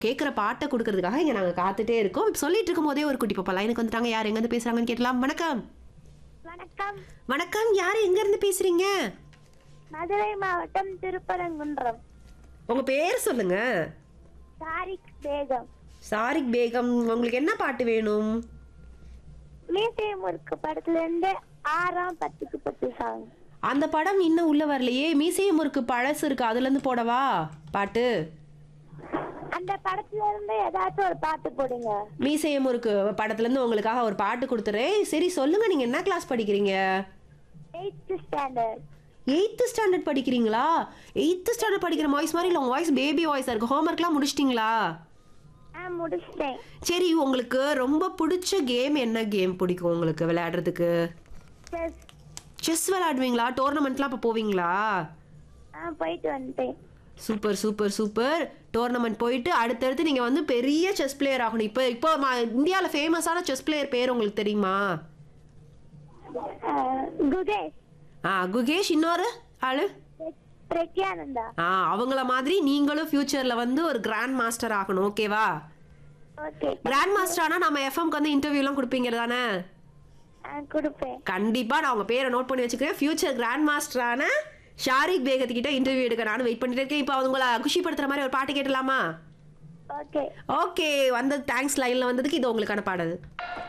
கேட்குற பாட்டை கொடுக்கறதுக்காக இங்கே நாங்கள் காத்துட்டே இருக்கோம் இப்ப சொல்லிட்டு இருக்கும் போதே ஒரு குட்டி பாப்பா லைனுக்கு வந்துட்டாங்க யார் எங்கேருந்து பேசுகிறாங்கன்னு கேட்டலாம் வணக்கம் வணக்கம் வணக்கம் யார் எங்கேருந்து பேசுகிறீங்க மதுரை மாவட்டம் திருப்பரங்குன்றம் உங்கள் பேர் சொல்லுங்க தாரிக் பேகம் சாரிக் பேகம் உங்களுக்கு என்ன பாட்டு வேணும் மீசை முறுக்கு படத்துல இருந்து ஆறாம் பத்துக்கு பத்து சாங் அந்த படம் இன்னும் உள்ள வரலையே மீசைய முறுக்கு பழசு இருக்கு அதுலேருந்து போடவா பாட்டு அந்த படத்துல இருந்து ஏதாச்சும் ஒரு பாட்டு போடுங்க மீசைய முறுக்கு படத்துலேருந்து உங்களுக்காக ஒரு பாட்டு கொடுத்துறேன் சரி சொல்லுங்க நீங்கள் என்ன கிளாஸ் படிக்கிறீங்க எயித்து ஸ்டாண்டர்ட் எயித்து ஸ்டாண்டர்ட் படிக்கிறீங்களா எயித்து ஸ்டாண்டர்ட் படிக்கிற வாய்ஸ் மாதிரி இல்லை உங்கள் வாய்ஸ் பேபி வாய்ஸாக இருக்குது ஹோம்ஒர்க்லாம் முடிச்சிட்டிங்களா நான் முடிச்சிட்டேன் சரி உங்களுக்கு ரொம்ப பிடிச்ச கேம் என்ன கேம் பிடிக்கும் உங்களுக்கு விளையாடுறதுக்கு செஸ் செஸ் விளையாடுவீங்களா டோர்னமெண்ட்லாம் அப்போ போவீங்களா நான் போயிட்டு வந்துட்டேன் சூப்பர் சூப்பர் சூப்பர் டோர்னமெண்ட் போயிட்டு அடுத்தடுத்து நீங்கள் வந்து பெரிய செஸ் பிளேயர் ஆகணும் இப்போ இப்போ இந்தியாவில் ஃபேமஸான செஸ் பிளேயர் பேர் உங்களுக்கு தெரியுமா அஹ், குகேஷ் ஆ குகேஷ் இன்னொரு ஆளு பிர- பிரக்யானந்தா ஆ அவங்கள மாதிரி நீங்களும் ஃப்யூச்சரில் வந்து ஒரு கிராண்ட் மாஸ்டர் ஆகணும் ஓகேவா ஓகே கிராண்ட் மாஸ்டர் ஆனால் நம்ம எஃப்எம்க்கு வந்து இன்டர்வியூலாம் கொடுப்பீங்க தானே நான் கொடுப்பேன் கண்டிப்பாக நான் உங்கள் பேரை நோட் பண்ணி வச்சுக்கிறேன் ஃபியூச்சர் கிராண்ட் மாஸ்டரான ஷாரிக் பேகத்துக்கிட்ட இன்டர்வியூ எடுக்க நானும் வெயிட் பண்ணிட்டு இருக்கேன் இப்போ உங்களை குஷிப்படுத்துற மாதிரி ஒரு பாட்டு கேட்டலாமா ஓகே ஓகே வந்தது தேங்க்ஸ் லைனில் வந்ததுக்கு இது உங்களுக்கான பாடல்